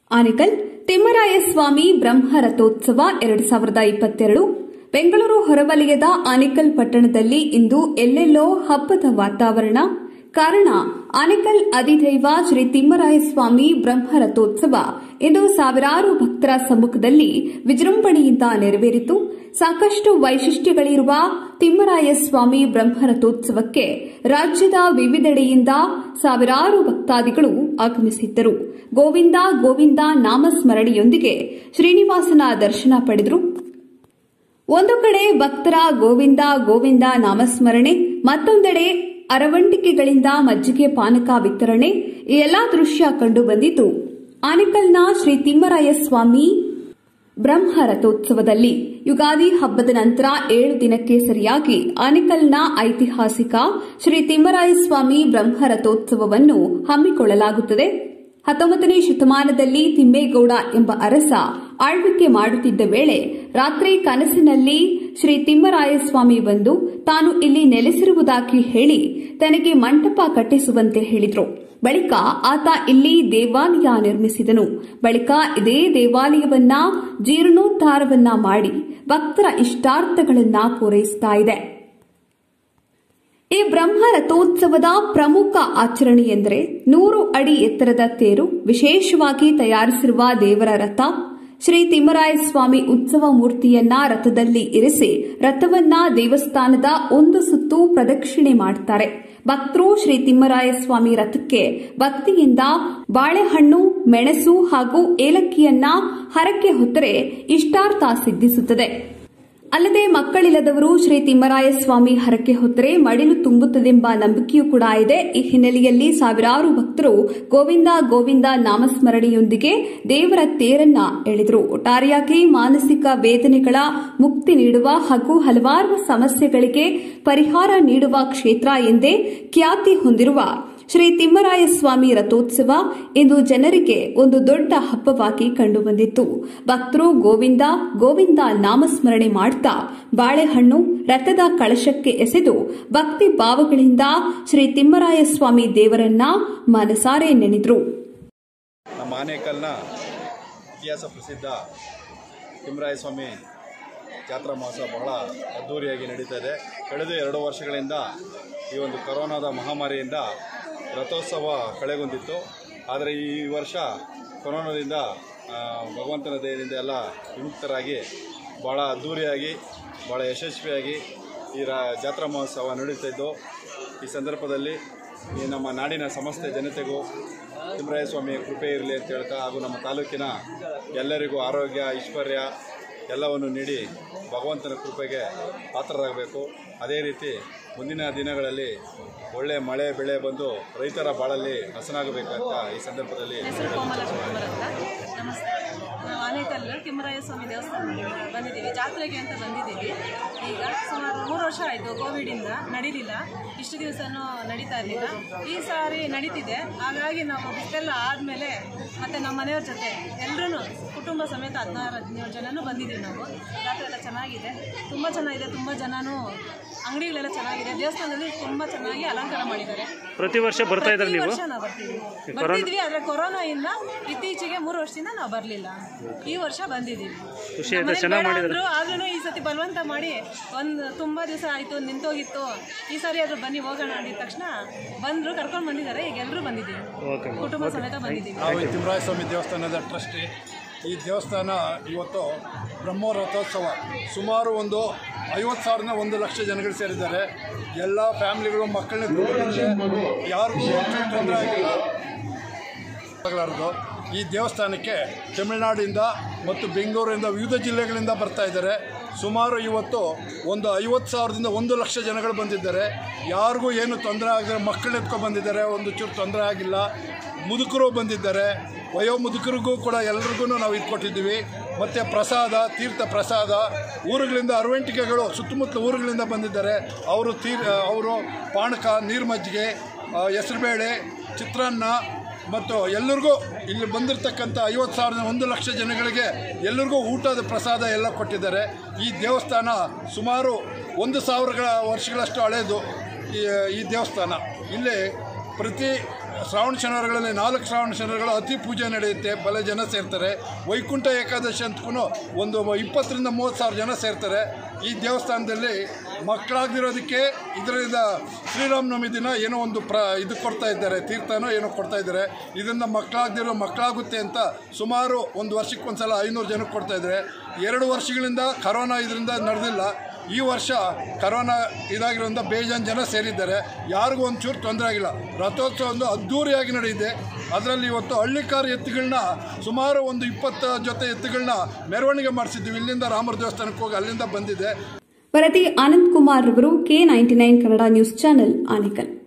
ಆನೇಕಲ್ ತಿಮ್ಮರಾಯಸ್ವಾಮಿ ಬ್ರಹ್ಮ ರಥೋತ್ಸವ ಎರಡು ಸಾವಿರದ ಇಪ್ಪತ್ತೆರಡು ಬೆಂಗಳೂರು ಹೊರವಲಯದ ಆನೇಕಲ್ ಪಟ್ಟಣದಲ್ಲಿ ಇಂದು ಎಲ್ಲೆಲ್ಲೋ ಹಬ್ಬದ ವಾತಾವರಣ ಕಾರಣ ಆನೇಕಲ್ ಅಧಿದೈವ ಶ್ರೀ ತಿಮ್ಮರಾಯಸ್ವಾಮಿ ಬ್ರಹ್ಮ ರಥೋತ್ಸವ ಇಂದು ಸಾವಿರಾರು ಭಕ್ತರ ಸಮ್ಮುಖದಲ್ಲಿ ವಿಜೃಂಭಣೆಯಿಂದ ನೆರವೇರಿತು ಸಾಕಷ್ಟು ವೈಶಿಷ್ಟ್ಯಗಳಿರುವ ತಿಮ್ಮರಾಯಸ್ವಾಮಿ ಬ್ರಹ್ಮ ರಥೋತ್ಸವಕ್ಕೆ ರಾಜ್ಯದ ವಿವಿಧೆಡೆಯಿಂದ ಸಾವಿರಾರು ಭಕ್ತಾದಿಗಳು ಆಗಮಿಸಿದ್ದರು ಗೋವಿಂದ ಗೋವಿಂದ ನಾಮಸ್ಮರಣೆಯೊಂದಿಗೆ ಶ್ರೀನಿವಾಸನ ದರ್ಶನ ಪಡೆದರು ಒಂದು ಕಡೆ ಭಕ್ತರ ಗೋವಿಂದ ಗೋವಿಂದ ನಾಮಸ್ಮರಣೆ ಮತ್ತೊಂದೆಡೆ ಅರವಂಟಿಕೆಗಳಿಂದ ಮಜ್ಜಿಗೆ ಪಾನಕ ವಿತರಣೆ ಈ ಎಲ್ಲಾ ದೃಶ್ಯ ಕಂಡು ಬಂದಿದ್ದು ಆನೇಕಲ್ನ ಶ್ರೀ ತಿಮ್ಮರಾಯಸ್ವಾಮಿ ಬ್ರಹ್ಮ ರಥೋತ್ಸವದಲ್ಲಿ ಯುಗಾದಿ ಹಬ್ಬದ ನಂತರ ಏಳು ದಿನಕ್ಕೆ ಸರಿಯಾಗಿ ಆನೇಕಲ್ನ ಐತಿಹಾಸಿಕ ಶ್ರೀ ತಿಮ್ಮರಾಯಸ್ವಾಮಿ ಬ್ರಹ್ಮ ರಥೋತ್ಸವವನ್ನು ಹಮ್ಮಿಕೊಳ್ಳಲಾಗುತ್ತದೆ ಹತ್ತೊಂಬತ್ತನೇ ಶತಮಾನದಲ್ಲಿ ತಿಮ್ಮೇಗೌಡ ಎಂಬ ಅರಸ ಆಳ್ವಿಕೆ ಮಾಡುತ್ತಿದ್ದ ವೇಳೆ ರಾತ್ರಿ ಕನಸಿನಲ್ಲಿ ಶ್ರೀ ತಿಮ್ಮರಾಯಸ್ವಾಮಿ ಬಂದು ತಾನು ಇಲ್ಲಿ ನೆಲೆಸಿರುವುದಾಗಿ ಹೇಳಿ ತನಗೆ ಮಂಟಪ ಕಟ್ಟಿಸುವಂತೆ ಹೇಳಿದ್ರು ಬಳಿಕ ಆತ ಇಲ್ಲಿ ದೇವಾಲಯ ನಿರ್ಮಿಸಿದನು ಬಳಿಕ ಇದೇ ದೇವಾಲಯವನ್ನ ಜೀರ್ಣೋದ್ಧಾರವನ್ನ ಮಾಡಿ ಭಕ್ತರ ಇಷ್ಟಾರ್ಥಗಳನ್ನ ಪೂರೈಸ್ತಾ ಇದೆ ಈ ಬ್ರಹ್ಮ ರಥೋತ್ಸವದ ಪ್ರಮುಖ ಆಚರಣೆ ಎಂದರೆ ನೂರು ಅಡಿ ಎತ್ತರದ ತೇರು ವಿಶೇಷವಾಗಿ ತಯಾರಿಸಿರುವ ದೇವರ ರಥ ಶ್ರೀ ತಿಮ್ಮರಾಯಸ್ವಾಮಿ ಉತ್ಸವ ಮೂರ್ತಿಯನ್ನ ರಥದಲ್ಲಿ ಇರಿಸಿ ರಥವನ್ನ ದೇವಸ್ಥಾನದ ಒಂದು ಸುತ್ತು ಪ್ರದಕ್ಷಿಣೆ ಮಾಡುತ್ತಾರೆ ಭಕ್ತರು ಶ್ರೀ ತಿಮ್ಮರಾಯಸ್ವಾಮಿ ರಥಕ್ಕೆ ಭಕ್ತಿಯಿಂದ ಬಾಳೆಹಣ್ಣು ಮೆಣಸು ಹಾಗೂ ಏಲಕ್ಕಿಯನ್ನ ಹರಕೆ ಹೊತ್ತರೆ ಇಷ್ಟಾರ್ಥ ಸಿದ್ಧಿಸುತ್ತದೆ ಅಲ್ಲದೆ ಮಕ್ಕಳಿಲ್ಲದವರು ಶ್ರೀ ತಿಮ್ಮರಾಯಸ್ವಾಮಿ ಹರಕೆ ಹೊತ್ತರೆ ಮಡಿಲು ತುಂಬುತ್ತದೆಂಬ ನಂಬಿಕೆಯೂ ಕೂಡ ಇದೆ ಈ ಹಿನ್ನೆಲೆಯಲ್ಲಿ ಸಾವಿರಾರು ಭಕ್ತರು ಗೋವಿಂದ ಗೋವಿಂದ ನಾಮಸ್ಮರಣೆಯೊಂದಿಗೆ ದೇವರ ತೇರನ್ನ ಎಳೆದರು ಒಟ್ಟಾರೆಯಾಗಿ ಮಾನಸಿಕ ವೇದನೆಗಳ ಮುಕ್ತಿ ನೀಡುವ ಹಾಗೂ ಹಲವಾರು ಸಮಸ್ಯೆಗಳಿಗೆ ಪರಿಹಾರ ನೀಡುವ ಕ್ಷೇತ್ರ ಎಂದೇ ಖ್ಯಾತಿ ಹೊಂದಿರುವ ಶ್ರೀ ತಿಮ್ಮರಾಯಸ್ವಾಮಿ ರಥೋತ್ಸವ ಇಂದು ಜನರಿಗೆ ಒಂದು ದೊಡ್ಡ ಹಬ್ಬವಾಗಿ ಕಂಡುಬಂದಿತ್ತು ಭಕ್ತರು ಗೋವಿಂದ ಗೋವಿಂದ ನಾಮಸ್ಮರಣೆ ಮಾಡ್ತಾ ಬಾಳೆಹಣ್ಣು ರಥದ ಕಳಶಕ್ಕೆ ಎಸೆದು ಭಕ್ತಿ ಭಾವಗಳಿಂದ ಶ್ರೀ ತಿಮ್ಮರಾಯಸ್ವಾಮಿ ದೇವರನ್ನ ಮನಸಾರೆ ನೆನೆದ್ರು ನಮ್ಮ ಆನೇಕಲ್ನ ಇತಿಹಾಸ ಪ್ರಸಿದ್ಧ ತಿಮ್ಮರಾಯಸ್ವಾಮಿ ಜಾತ್ರಾ ಮಹೋತ್ಸವ ಬಹಳ ಅದ್ಧೂರಿಯಾಗಿ ನಡೀತಾ ಇದೆ ಕಳೆದ ಎರಡು ವರ್ಷಗಳಿಂದ ಈ ಒಂದು ಕೊರೋನಾದ ಮಹಾಮಾರಿಯಿಂದ ರಥೋತ್ಸವ ಕಳೆಗೊಂಡಿತ್ತು ಆದರೆ ಈ ವರ್ಷ ಕೊರೋನಾದಿಂದ ಆ, ಭಗವಂತನ ದಯದಿಂದ ಎಲ್ಲ ವಿಮುಕ್ತರಾಗಿ ಭಾಳ ಅದ್ಧೂರಿಯಾಗಿ ಭಾಳ ಯಶಸ್ವಿಯಾಗಿ ಈ ರಾ ಜಾತ್ರಾ ಮಹೋತ್ಸವ ನಡೀತಿದ್ದು ಈ ಸಂದರ್ಭದಲ್ಲಿ ಈ ನಮ್ಮ ನಾಡಿನ ಸಮಸ್ತ ಜನತೆಗೂ ತಿಮ್ಮರಾಯಸ್ವಾಮಿಯ ಕೃಪೆ ಇರಲಿ ಅಂತ ಹೇಳ್ತಾ ಹಾಗೂ ನಮ್ಮ ತಾಲೂಕಿನ ಎಲ್ಲರಿಗೂ ಆರೋಗ್ಯ ಐಶ್ವರ್ಯ ಎಲ್ಲವನ್ನು ನೀಡಿ ಭಗವಂತನ ಕೃಪೆಗೆ ಪಾತ್ರರಾಗಬೇಕು ಅದೇ ರೀತಿ ಮುಂದಿನ ದಿನಗಳಲ್ಲಿ ಒಳ್ಳೆ ಮಳೆ ಬೆಳೆ ಬಂದು ರೈತರ ಬಾಳಲ್ಲಿ ಹಸನಾಗಬೇಕಂತ ಈ ಸಂದರ್ಭದಲ್ಲಿ ಕೋಮಲ ಚಂದ್ರ ಅಂತ ನಮಸ್ತೆ ನಾವು ಆನೇಕಲ್ ತಿಮ್ಮರಾಯ ಸ್ವಾಮಿ ದೇವಸ್ಥಾನ ಬಂದಿದ್ದೀವಿ ಜಾತ್ರೆಗೆ ಅಂತ ಬಂದಿದ್ದೀವಿ ಈಗ ಸುಮಾರು ಮೂರು ವರ್ಷ ಆಯಿತು ಕೋವಿಡಿಂದ ನಡೀಲಿಲ್ಲ ಇಷ್ಟು ದಿವಸನೂ ನಡೀತಾ ಇರಲಿಲ್ಲ ಈ ಸಾರಿ ನಡೀತಿದೆ ಹಾಗಾಗಿ ನಾವು ಇಷ್ಟೆಲ್ಲ ಆದಮೇಲೆ ಮತ್ತು ನಮ್ಮ ಮನೆಯವ್ರ ಜೊತೆ ಎಲ್ಲರೂ ಕುಟುಂಬ ಸಮೇತ ಹದಿನಾರು ಹದಿನೇಳು ಜನನೂ ಬಂದಿದ್ದೀವಿ ನಾವು ಜಾತ್ರೆ ಎಲ್ಲ ಚೆನ್ನಾಗಿದೆ ತುಂಬ ಚೆನ್ನಾಗಿದೆ ತುಂಬ ಜನನೂ ಅಂಗಡಿಗಳೆಲ್ಲ ಚೆನ್ನಾಗಿದೆ ದೇವಸ್ಥಾನದಲ್ಲಿ ತುಂಬ ಚೆನ್ನಾಗಿ ಅಲಂಕಾರ ಮಾಡಿದ್ದಾರೆ ಪ್ರತಿ ವರ್ಷ ಬರ್ತಾ ಇದ್ದಾರೆ ಪ್ರತಿ ನೀವು ವರ್ಷ ನಾವು ಬರ್ತೀವಿ ಬರ್ತಿದ್ವಿ ಆದ್ರೆ ಕೊರೋನಾ ಇಂದ ಇತ್ತೀಚೆಗೆ ಮೂರು ವರ್ಷದಿಂದ ನಾವು ಬರಲಿಲ್ಲ ಈ ವರ್ಷ ಬಂದಿದ್ದೀವಿ ಖುಷಿ ಆಯ್ತಾ? ಚೆನ್ನಾಗ್ ಮಾಡಿದ್ದಾರೆ. ಆದ್ರೂ ಈ ಸತಿ ಬಲವಂತ ಮಾಡಿ ಒಂದು ತುಂಬಾ ದಿವಸ ಆಯ್ತು ನಿಂತೋಗಿತ್ತು ಈ ಸಾರಿ ಆದ್ರೂ ಬನ್ನಿ ಹೋಗೋಣ ಅಂದಿದ ತಕ್ಷಣ ಬಂದ್ರು ಕರ್ಕೊಂಡು ಬಂದಿದ್ದಾರೆ ಈಗ ಎಲ್ಲರೂ ಬಂದಿದ್ದೀವಿ ಓಕೆ ಕುಟುಂಬ ಸಮೇತ ಬಂದಿದ್ದೀವಿ ನಾವು ಈ ತಿಮ್ಮರಾಯ ಸ್ವಾಮಿ ದೇವಸ್ಥಾನದ ಟ್ರಸ್ಟಿ ಈ ದೇವಸ್ಥಾನ ಇವತ್ತು ಬ್ರಹ್ಮ ರಥೋತ್ಸವ ಸುಮಾರು ಒಂದು ಐವತ್ತು ಸಾವಿರದಿಂದ ಒಂದು ಲಕ್ಷ ಜನಗಳು ಸೇರಿದ್ದಾರೆ ಎಲ್ಲ ಫ್ಯಾಮಿಲಿಗಳು ಮಕ್ಕಳನ್ನ ಕರ್ಕೊಂಡು ಯಾರಿಗೂ ಒಂಚೂರು ತೊಂದರೆ ಆಗಿಲ್ಲ ಆಗಲಾರ್ದು ಈ ದೇವಸ್ಥಾನಕ್ಕೆ ತಮಿಳುನಾಡಿಂದ ಮತ್ತು ಬೆಂಗಳೂರಿಂದ ವಿವಿಧ ಜಿಲ್ಲೆಗಳಿಂದ ಬರ್ತಾ ಇದ್ದಾರೆ ಸುಮಾರು ಇವತ್ತು ಒಂದು ಐವತ್ತು ಸಾವಿರದಿಂದ ಒಂದು ಲಕ್ಷ ಜನಗಳು ಬಂದಿದ್ದಾರೆ ಯಾರಿಗೂ ಏನು ತೊಂದರೆ ಆಗದೆ ಮಕ್ಕಳನ್ನ ಎತ್ಕೊಂಡು ಬಂದಿದ್ದಾರೆ ಒಂದು ಚೂರು ತೊಂದರೆ ಆಗಿಲ್ಲ ಮುದುಕರು ಬಂದಿದ್ದಾರೆ ವಯೋ ಮುದುಕರಿಗೂ ಕೂಡ ಎಲ್ರಿಗೂ ನಾವು ಇದು ಕೊಟ್ಟಿದ್ದೀವಿ ಮತ್ತು ಪ್ರಸಾದ ತೀರ್ಥ ಪ್ರಸಾದ ಊರುಗಳಿಂದ ಅರವಂಟಿಕೆಗಳು ಸುತ್ತಮುತ್ತಲ ಊರುಗಳಿಂದ ಬಂದಿದ್ದಾರೆ ಅವರು ತೀರ್ ಅವರು ಪಾನಕ ನೀರು ಮಜ್ಜಿಗೆ ಆ, ಹೆಸರುಬೇಳೆ ಚಿತ್ರಾನ್ನ ಮತ್ತು ಎಲ್ಲರಿಗೂ ಇಲ್ಲಿ ಬಂದಿರತಕ್ಕಂಥ ಐವತ್ತು ಸಾವಿರದ ಒಂದು ಲಕ್ಷ ಜನಗಳಿಗೆ ಎಲ್ಲರಿಗೂ ಊಟದ ಪ್ರಸಾದ ಎಲ್ಲ ಕೊಟ್ಟಿದ್ದಾರೆ ಈ ದೇವಸ್ಥಾನ ಸುಮಾರು ಒಂದು ಸಾವಿರಗಳ ವರ್ಷಗಳಷ್ಟು ಹಳೆಯದು ಈ ಈ ದೇವಸ್ಥಾನ ಇಲ್ಲಿ ಪ್ರತಿ ಶ್ರಾವಣ ಶನಿವಾರಗಳಲ್ಲಿ ನಾಲ್ಕು ಶ್ರಾವಣ ಶನಿವಾರಗಳು ಅತಿ ಪೂಜೆ ನಡೆಯುತ್ತೆ ಬಲ ಜನ ಸೇರ್ತಾರೆ ವೈಕುಂಠ ಏಕಾದಶಿ ಅಂತಕ್ಕೂ ಒಂದು ಇಪ್ಪತ್ತರಿಂದ ಮೂವತ್ತು ಸಾವಿರ ಜನ ಸೇರ್ತಾರೆ ಈ ದೇವಸ್ಥಾನದಲ್ಲಿ ಮಕ್ಕಳಾಗದಿರೋದಕ್ಕೆ ಇದರಿಂದ ಶ್ರೀರಾಮನವಮಿ ದಿನ ಏನೋ ಒಂದು ಪ್ರ ಇದು ಕೊಡ್ತಾ ಇದ್ದಾರೆ ತೀರ್ಥನೋ ಏನೋ ಕೊಡ್ತಾ ಇದ್ದಾರೆ ಇದರಿಂದ ಮಕ್ಕಳಾಗದಿರೋ ಮಕ್ಕಳಾಗುತ್ತೆ ಅಂತ ಸುಮಾರು ಒಂದು ವರ್ಷಕ್ಕೊಂದ್ಸಲ ಐನೂರು ಜನಕ್ಕೆ ಕೊಡ್ತಾ ಇದ್ದಾರೆ ಎರಡು ವರ್ಷಗಳಿಂದ ಕರೋನಾ ಇದರಿಂದ ನಡೆದಿಲ್ಲ ಈ ವರ್ಷ ಕರೋನಾ ಇದಾಗಿರೋದ್ರಿಂದ ಬೇಜಾನ್ ಜನ ಸೇರಿದ್ದಾರೆ ಯಾರಿಗೂ ಒಂಚೂರು ತೊಂದರೆ ಆಗಿಲ್ಲ ರಥೋತ್ಸವ ಒಂದು ಅದ್ಧೂರಿಯಾಗಿ ನಡೆದಿದೆ ಅದರಲ್ಲಿ ಇವತ್ತು ಹಳ್ಳಿಕಾರ್ ಎತ್ತುಗಳನ್ನ ಸುಮಾರು ಒಂದು ಇಪ್ಪತ್ತು ಜೊತೆ ಎತ್ತುಗಳನ್ನ ಮೆರವಣಿಗೆ ಮಾಡಿಸಿದ್ವಿ ಇಲ್ಲಿಂದ ರಾಮರ ದೇವಸ್ಥಾನಕ್ಕೆ ಹೋಗಿ ಅಲ್ಲಿಂದ ಬಂದಿದೆ ವರದಿ ಆನಂದ್ ಕುಮಾರ್ ರವರು K ninety nine Kannada news channel Anekal